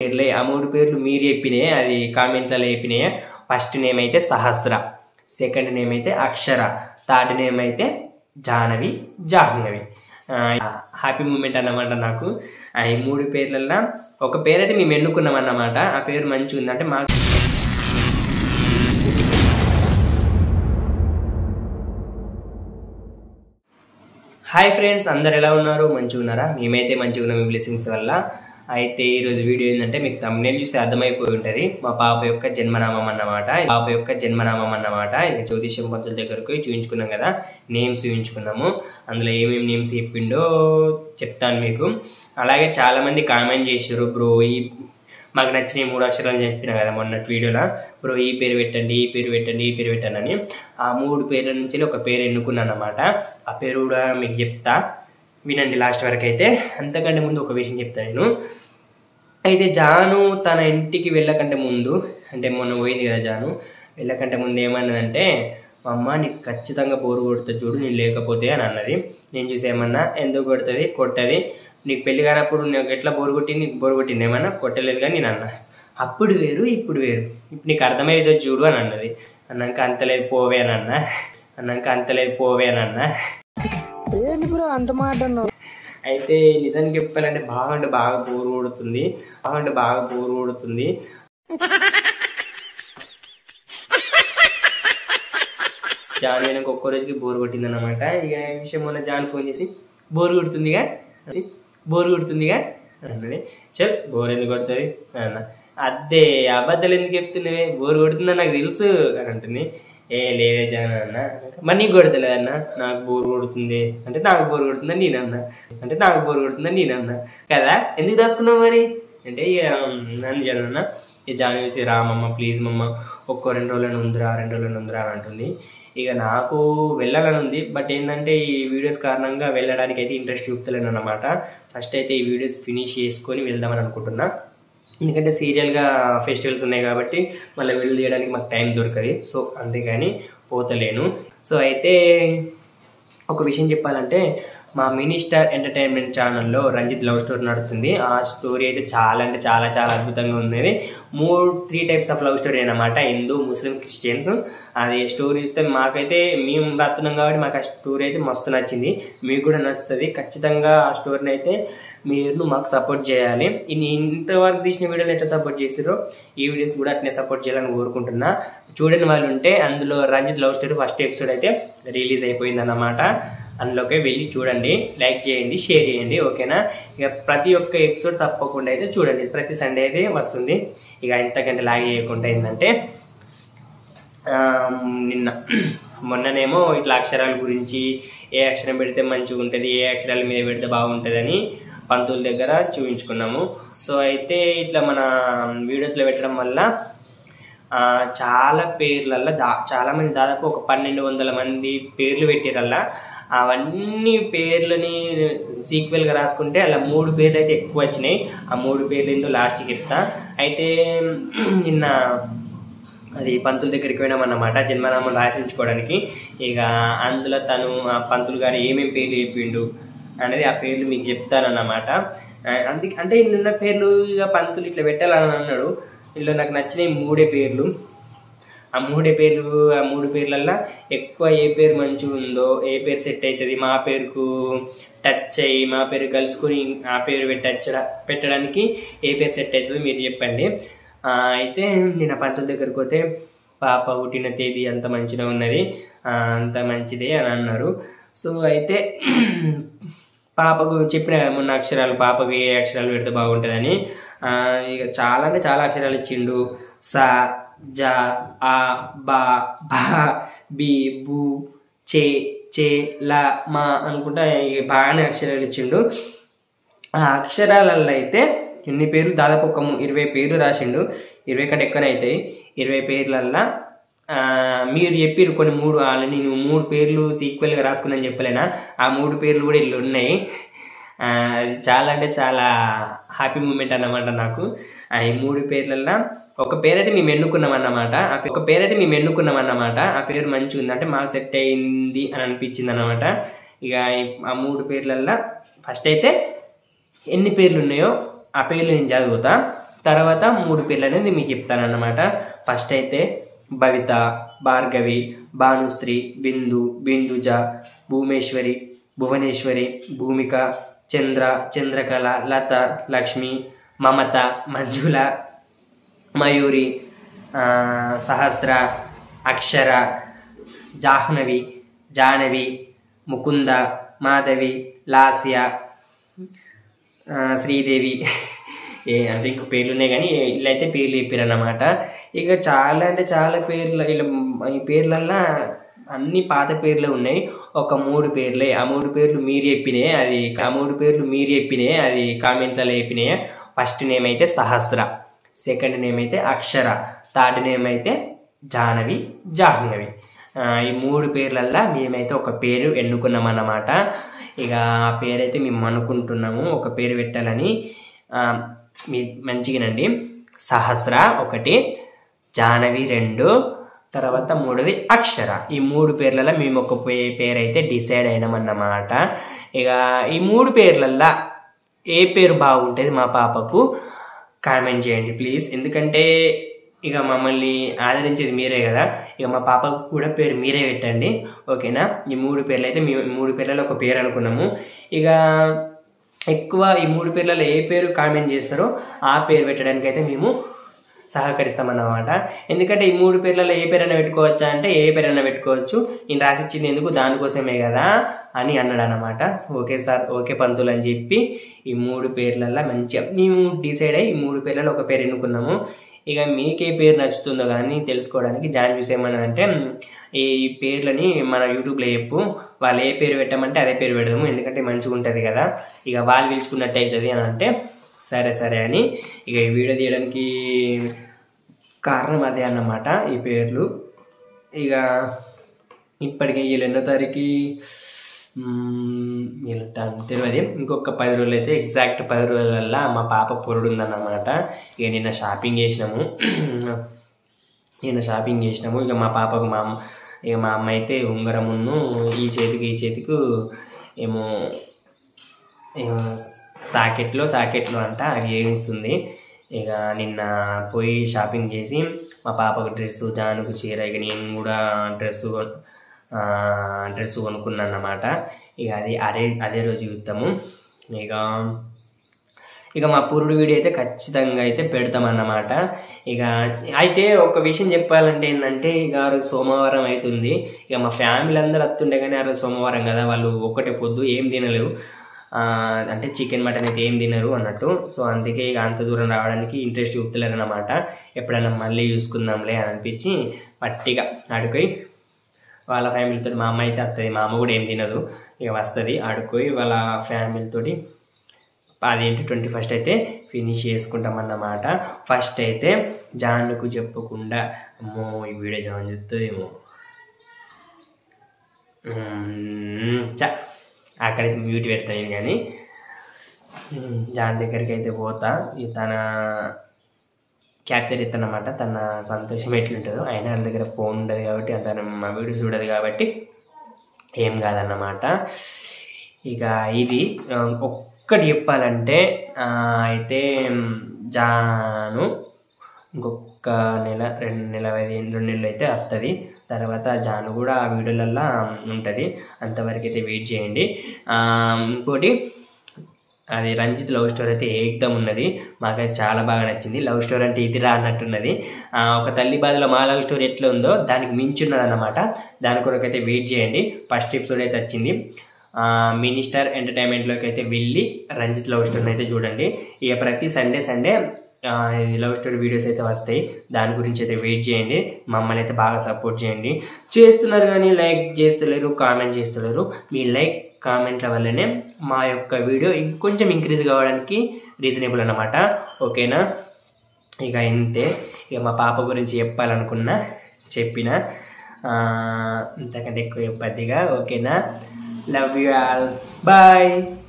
పేర్లు ఆ మూడు పేర్లు మీరు చెప్పినాయి అది కామెంట్లలో చెప్పినాయి ఫస్ట్ నేమ్ అయితే సహస్ర సెకండ్ నేమ్ అయితే అక్షర థర్డ్ నేమ్ అయితే జాహ్నవి జాహ్నవి హ్యాపీ మూమెంట్ అన్నమాట నాకు ఆ ఈ మూడు పేర్లల్లో ఒక పేరు అయితే మేము ఎన్నుకున్నాం అన్నమాట ఆ పేరు మంచిగా ఉందంటే మాకు హాయ్ ఫ్రెండ్స్ అందరు ఎలా ఉన్నారు మంచిగా ఉన్నారా మేమైతే మంచిగా ఉన్నాం మీ బ్లెస్సింగ్స్ వల్ల అయితే ఈరోజు వీడియో ఏంటంటే మీకు తమ్నేల్ చూస్తే అర్థమైపోయి ఉంటుంది మా పాప యొక్క జన్మనామం అన్నమాట పాప యొక్క జన్మనామం అన్నమాట ఇక జ్యోతిష్యం పంతుల దగ్గరకు పోయి చూపించుకున్నాం కదా నేమ్స్ చూపించుకున్నాము అందులో ఏమేమి నేమ్స్ చెప్పిండో చెప్తాను మీకు అలాగే చాలామంది కామెంట్ చేశారు బ్రో ఈ మాకు నచ్చిన ఈ మూడు అక్షరాలు చెప్పిన కదా మొన్నటి వీడియోలో బ్రో ఈ పేరు పెట్టండి ఈ పేరు పెట్టండి ఈ పేరు పెట్టండి అని ఆ మూడు పేర్ల నుంచి ఒక పేరు ఎన్నుకున్నాను అనమాట ఆ పేరు కూడా మీకు చెప్తా వినండి లాస్ట్ వరకు అయితే అంతకంటే ముందు ఒక విషయం చెప్తాను నేను అయితే జాను తన ఇంటికి వెళ్ళకంటే ముందు అంటే మొన్న పోయింది కదా జాను వెళ్ళకంటే ముందు ఏమన్నదంటే మా అమ్మ నీకు ఖచ్చితంగా బోరు కొడుతుంది చూడు నేను లేకపోతే అని అన్నది నేను చూసి ఏమన్నా ఎందుకు కొడుతుంది కొట్టది నీకు పెళ్లి కానప్పుడు నీకు ఎట్లా బోరు కొట్టింది నీకు బోరు కొట్టింది ఏమన్నా కొట్టలేదు కానీ నేను అన్నా అప్పుడు వేరు ఇప్పుడు వేరు ఇప్పుడు నీకు అర్థమయ్యేదో చూడు అని అన్నది అన్నాక అంతలేదు పోవే అని అన్నా అన్నాక అంతలేదు పోవే అని అన్నా ఏంటి బ్రో అంత మాట అన్నావు అయితే నిజానికి చెప్పాలంటే బాగా అంటే బాగా బోరు కొడుతుంది బాగా అంటే బాగా బోరు కొడుతుంది జాన్ వెనక ఒక్క రోజుకి బోర్ కొట్టింది అనమాట ఇక ఈ విషయం మొన్న జాన్ ఫోన్ చేసి బోర్ కొడుతుందిగా అని, బోర్ కొడుతుందిగా అన్నది చెప్ బోర్ ఎందుకు కొడుతుంది అన్న అదే అబద్ధాలు ఎందుకు చెప్తున్నావే బోర్ కొడుతుందని నాకు తెలుసు అని అంటుంది ఏ లేదే జాన్ అన్న మరి నీకు కొడతలేదు అన్న నాకు బోర్ కొడుతుంది అంటే నాకు బోర్ కొడుతుందని నేను అన్నా అంటే నాకు బోర్ కొడుతుందని నేను అన్నా కదా ఎందుకు దాచుకున్నావు మరి అంటే ఇక నన్ను జాన్ అన్న ఈ జాన్ చూసి రామమ్మ ప్లీజ్ మమ్మ ఒక్కో రెండు రోజులను ఉందిరా రెండు రోజులను ఉందిరా అని అంటుంది ఇక నాకు వెళ్ళాలని ఉంది బట్ ఏంటంటే ఈ వీడియోస్ కారణంగా వెళ్ళడానికి అయితే ఇంట్రెస్ట్ చూపుతలేను అనమాట ఫస్ట్ అయితే ఈ వీడియోస్ ఫినిష్ చేసుకొని వెళ్దామని అనుకుంటున్నా ఎందుకంటే సీరియల్గా ఫెస్టివల్స్ ఉన్నాయి కాబట్టి మళ్ళీ వెళ్ళి చేయడానికి మాకు టైం దొరకదు సో అంతేగాని పోతలేను సో అయితే ఒక విషయం చెప్పాలంటే మా మినిస్టర్ ఎంటర్టైన్మెంట్ ఛానల్లో రంజిత్ లవ్ స్టోరీ నడుస్తుంది ఆ స్టోరీ అయితే చాలా అంటే చాలా చాలా అద్భుతంగా ఉంది మూడు three types of love story అనమాట హిందూ ముస్లిం క్రిస్టియన్స్ అది స్టోరీ ఇస్తే మాకైతే మేము రాస్తున్నాం కాబట్టి మాకు ఆ స్టోరీ అయితే మస్తు నచ్చింది మీకు కూడా నచ్చుతుంది ఖచ్చితంగా ఆ స్టోరీని అయితే మీరు మాకు సపోర్ట్ చేయాలి ఇన్ని ఇంతవరకు తీసిన వీడియోలు ఎట్లా సపోర్ట్ చేసారో ఈ వీడియోస్ కూడా అట్నే సపోర్ట్ చేయాలని కోరుకుంటున్నా చూడని వాళ్ళు ఉంటే అందులో Ranjith love story first episode అయితే రిలీజ్ అయిపోయింది అన్నమాట అందులోకి వెళ్ళి చూడండి లైక్ చేయండి షేర్ చేయండి ఓకేనా ఇక ప్రతి ఒక్క ఎపిసోడ్ తప్పకుండా అయితే చూడండి ప్రతి సండే అయితే వస్తుంది ఇక ఇంతకంటే లాగ్ చేయకుండా ఏంటంటే ఆ, నిన్న మొన్ననేమో ఇట్లా అక్షరాల గురించి ఏ అక్షరం పెడితే మంచిగా ఉంటుంది ఏ అక్షరాల మీద పెడితే బాగుంటుంది అని పంతుల దగ్గర చూపించుకున్నాము సో అయితే ఇట్లా మన వీడియోస్లో పెట్టడం వల్ల ఆ, చాలా పేర్లల్లో దా చాలామంది దాదాపు ఒక పన్నెండు వందల మంది పేర్లు పెట్టారల్లా అవన్నీ పేర్లని సీక్వెల్గా రాసుకుంటే అలా మూడు పేర్లు అయితే ఎక్కువ వచ్చినాయి ఆ మూడు పేర్లు ఏందో లాస్ట్కి చెప్తా అయితే నిన్న అది పంతుల దగ్గరికి పోయినామన్నమాట జన్మనామం రాసించుకోవడానికి ఇక అందులో తను ఆ పంతులు గారు ఏమేమి పేర్లు చెప్పిండు అనేది ఆ పేర్లు మీకు చెప్తానన్నమాట ఆ, అందుకే అంటే నిన్న పేర్లు ఇక పంతులు ఇట్లా పెట్టాలని అన్నాడు ఇందులో నాకు నచ్చిన ఈ మూడే పేర్లు ఆ మూడే పేర్లు ఆ మూడు పేర్లల్లో ఎక్కువ ఏ పేరు మంచిగా ఉందో ఏ పేరు సెట్ అవుతుంది మా పేరుకు టచ్ అయ్యి మా పేరు కలుసుకొని ఆ పేరు పెట్టచ్చ పెట్టడానికి ఏ పేరు సెట్ అవుతుందో మీరు చెప్పండి ఆ, అయితే నేను ఆ పంతుల దగ్గరికి పోతే పాప పుట్టిన తేదీ అంత మంచిగా ఉన్నది ఆ, అంత మంచిదే అని అన్నారు సో అయితే పాపకు చెప్పిన కదా మొన్న అక్షరాలు పాపకు ఏ అక్షరాలు పెడితే బాగుంటుందని ఆ, ఇక చాలా అంటే చాలా అక్షరాలు ఇచ్చిండు స జ ఆ బా భా బి బు చే చే ల మా అనుకుంటా ఇక బాగానే అక్షరాలు ఇచ్చిండు ఆ అక్షరాలలో అయితే ఎన్ని పేర్లు దాదాపు ఒక ము- ఇరవై పేర్లు రాసిండు ఇరవై కంటే ఎక్కువనే అవుతాయి ఇరవై పేర్లల్లా ఆ, మీరు చెప్పిరు కొన్ని మూడు వాళ్ళ నేను మూడు పేర్లు సీక్వెల్గా రాసుకున్నాను చెప్పలేనా ఆ మూడు పేర్లు కూడా ఇల్లు ఉన్నాయి ఆ, అది చాలా అంటే చాలా హ్యాపీ మూమెంట్ అన్నమాట నాకు ఆ, ఈ మూడు పేర్లల్లో ఒక పేరు అయితే మేము ఎన్నుకున్నాం అన్నమాట ఆ పే- ఒక పేరు అయితే మేము ఎన్నుకున్నాం అన్నమాట ఆ పేరు మంచిగా ఉంది అంటే మాకు సెట్ అయింది అని అనిపించింది అనమాట ఇక ఈ- ఆ మూడు పేర్లల్లో ఫస్ట్ అయితే ఎన్ని పేర్లు ఉన్నాయో ఆ పేర్లు నేను చదువుతా తర్వాత మూడు పేర్లు అనేది మీకు చెప్తానన్నమాట ఫస్ట్ అయితే భవిత భార్గవి భానుశ్రీ బిందు బిందుజ భూమేశ్వరి భువనేశ్వరి భూమిక చంద్ర చంద్రకళ లత లక్ష్మి మమత మంజుల మయూరి ఆ, సహస్ర అక్షర జాహ్నవి జాహ్నవి ముకుంద మాధవి లాస్య ఆ, శ్రీదేవి ఏ అంటే ఇంకో పేర్లు ఉన్నాయి కానీ ఇలా అయితే పేర్లు చెప్పారు అన్నమాట ఇక చాలా అంటే చాలా పేర్లు ఇలా ఈ పేర్లల్లో అన్ని పాత పేర్లు ఉన్నాయి ఒక మూడు పేర్లే ఆ మూడు పేర్లు మీరు చెప్పినాయి అది ఆ మూడు పేర్లు మీరు చెప్పినాయి అది కామెంట్లలో చెప్పినాయి ఫస్ట్ నేమ్ అయితే సహస్ర సెకండ్ నేమ్ అయితే అక్షర థర్డ్ నేమ్ అయితే జాహ్నవి జాహ్నవి ఆ, ఈ మూడు పేర్లల్లో మేమైతే ఒక పేరు ఎన్నుకున్నాం అన్నమాట ఇక ఆ పేరైతే మేము అనుకుంటున్నాము ఒక పేరు పెట్టాలని ఆ, మీ మంచిగానండి సహస్ర ఒకటి జాహ్నవి రెండు తర్వాత మూడోది అక్షర ఈ మూడు పేర్లలో మేము ఒక పే- పేరు అయితే డిసైడ్ అయినామన్నమాట ఇక ఈ మూడు పేర్లల్లో ఏ పేరు బాగుంటుంది మా పాపకు కామెంట్ చేయండి ప్లీజ్ ఎందుకంటే ఇక మమ్మల్ని ఆదరించేది మీరే కదా ఇక మా పాపకు కూడా పేరు మీరే పెట్టండి ఓకేనా ఈ మూడు పేర్లు అయితే మేము మూడు పేర్లలో ఒక పేరు అనుకున్నాము ఇక ఎక్కువ ఈ మూడు పేర్లలో ఏ పేరు కామెంట్ చేస్తారో ఆ పేరు పెట్టడానికి అయితే మేము సహకరిస్తామన్నమాట ఎందుకంటే ఈ మూడు పేర్లలో ఏ పేరైనా పెట్టుకోవచ్చా అంటే ఏ పేరైనా పెట్టుకోవచ్చు నేను రాసిచ్చింది ఎందుకు దానికోసమే కదా అని అన్నాడు అనమాట ఓకే సార్ ఓకే పంతులు అని చెప్పి ఈ మూడు పేర్లలో మంచిగా మేము డిసైడ్ అయ్యి ఈ మూడు పేర్లలో ఒక పేరు ఎన్నుకున్నాము ఇక మీకు ఏ పేరు నచ్చుతుందో కానీ తెలుసుకోవడానికి జాయిన్ చూస్ ఏమన్నదంటే ఈ పేర్లని మన యూట్యూబ్లో చెప్పు వాళ్ళు ఏ పేరు పెట్టామంటే అదే పేరు పెడదాము ఎందుకంటే మంచిగా ఉంటుంది కదా ఇక వాళ్ళు పిలుచుకున్నట్టు అవుతుంది అని అంటే సరే సరే అని ఇక ఈ వీడియో తీయడానికి కారణం అదే అన్నమాట ఈ పేర్లు ఇక ఇప్పటికే వీళ్ళు ఎన్నో తారీఖు వీళ్ళు టైం తెలియదు ఇంకొక పది రోజులు అయితే ఎగ్జాక్ట్ పది రోజులల్లో మా పాప పొరుడు ఉందన్నమాట ఇక నిన్న షాపింగ్ చేసినాము నిన్న షాపింగ్ చేసినాము ఇక మా పాపకు మా అమ్మ ఇక మా అమ్మ అయితే ఉంగరమును ఈ చేతికి ఈ చేతికి ఏమో ఏమో సాకెట్లో సాకెట్లో అంట అది వేయిస్తుంది ఇక నిన్న పోయి షాపింగ్ చేసి మా పాపకు డ్రెస్సు జానుకు చీర ఇక నేను కూడా డ్రెస్సు కొన్- ఆ, డ్రెస్సు కొనుక్కున్నాను అన్నమాట ఇక అది అదే అదే రోజు చూద్దాము ఇక ఇక మా పురుడు వీడియో అయితే ఖచ్చితంగా అయితే పెడతామన్నమాట ఇక అయితే ఒక విషయం చెప్పాలంటే ఏంటంటే ఇక ఆ రోజు సోమవారం అవుతుంది ఇక మా ఫ్యామిలీ అందరూ వస్తుండే కానీ ఆ రోజు సోమవారం కదా వాళ్ళు ఒక్కటే పొద్దు ఏం తినలేవు ఆ, అంటే చికెన్ మటన్ అయితే ఏం తినరు అన్నట్టు సో అందుకే ఇక అంత దూరం రావడానికి ఇంట్రెస్ట్ చూపుతలేరు అనమాట ఎప్పుడైనా మళ్ళీ చూసుకుందాంలే అని అనిపించి పట్టిగా అడుకోయి వాళ్ళ ఫ్యామిలీతో మా అమ్మ అయితే వస్తుంది మా అమ్మ కూడా ఏం తినదు ఇక వస్తుంది ఆడుకోయి వాళ్ళ ఫ్యామిలీతోటి అదేంటి ట్వంటీ ఫస్ట్ అయితే ఫినిష్ చేసుకుంటామన్నమాట ఫస్ట్ అయితే జాన్కు చెప్పకుండా అమ్మో ఈ వీడియో జాన్ చెప్తుందేమో మ్మ్, చ అక్కడైతే మ్యూట్ పెడతాను కానీ మ్మ్, జాన్ దగ్గరికి అయితే పోతా ఈ తన క్యాప్చర్ ఇస్తానమాట తన సంతోషం ఎట్లుంటుందో అయినా వాళ్ళ దగ్గర ఫోన్ ఉండదు కాబట్టి తను మా వీడియో చూడదు కాబట్టి ఏం కాదన్నమాట ఇక ఇది ఆ, ఒక్కటి చెప్పాలంటే ఆ, అయితే మ్, జాను ఇంకొక నెల రెండు నెల పదిహేను రెండు నెలలు అయితే వస్తుంది తర్వాత జాను కూడా ఆ వీడియోలల్లో ఉంటుంది అంతవరకు అయితే వెయిట్ చేయండి ఆ, ఇంకోటి అది రంజిత్ లవ్ స్టోరీ అయితే ఏకదం ఉన్నది మాకైతే చాలా బాగా నచ్చింది లవ్ స్టోరీ అంటే ఇదిరా అన్నట్టున్నది ఆ, ఒక తల్లి బాధలో మా లవ్ స్టోరీ ఎట్లా ఉందో దానికి మించి ఉన్నదన్నమాట దాని కొరకు అయితే వెయిట్ చేయండి ఫస్ట్ ఎపిసోడ్ అయితే వచ్చింది ఆ, మినిస్టర్ ఎంటర్టైన్మెంట్లోకి అయితే వెళ్ళి రంజిత్ లవ్ స్టోరీని అయితే చూడండి ఇక ప్రతి సండే సండే ఆ, ఈ లవ్ స్టోరీ వీడియోస్ అయితే వస్తాయి దాని గురించి అయితే వెయిట్ చేయండి మమ్మల్ని అయితే బాగా సపోర్ట్ చేయండి చేస్తున్నారు కానీ లైక్ చేస్తలేరు కామెంట్ చేస్తలేరు మీ లైక్ కామెంట్ల వల్లనే మా యొక్క వీడియో ఇంకొంచెం ఇంక్రీజ్ కావడానికి రీజనబుల్ అన్నమాట ఓకేనా ఇక ఇంతే ఇక మా పాప గురించి చెప్పాలనుకున్నా చెప్పిన ఆ, ఇంతకంటే ఎక్కువ చెప్పద్దిగా ఓకేనా లవ్ యూ ఆల్ బాయ్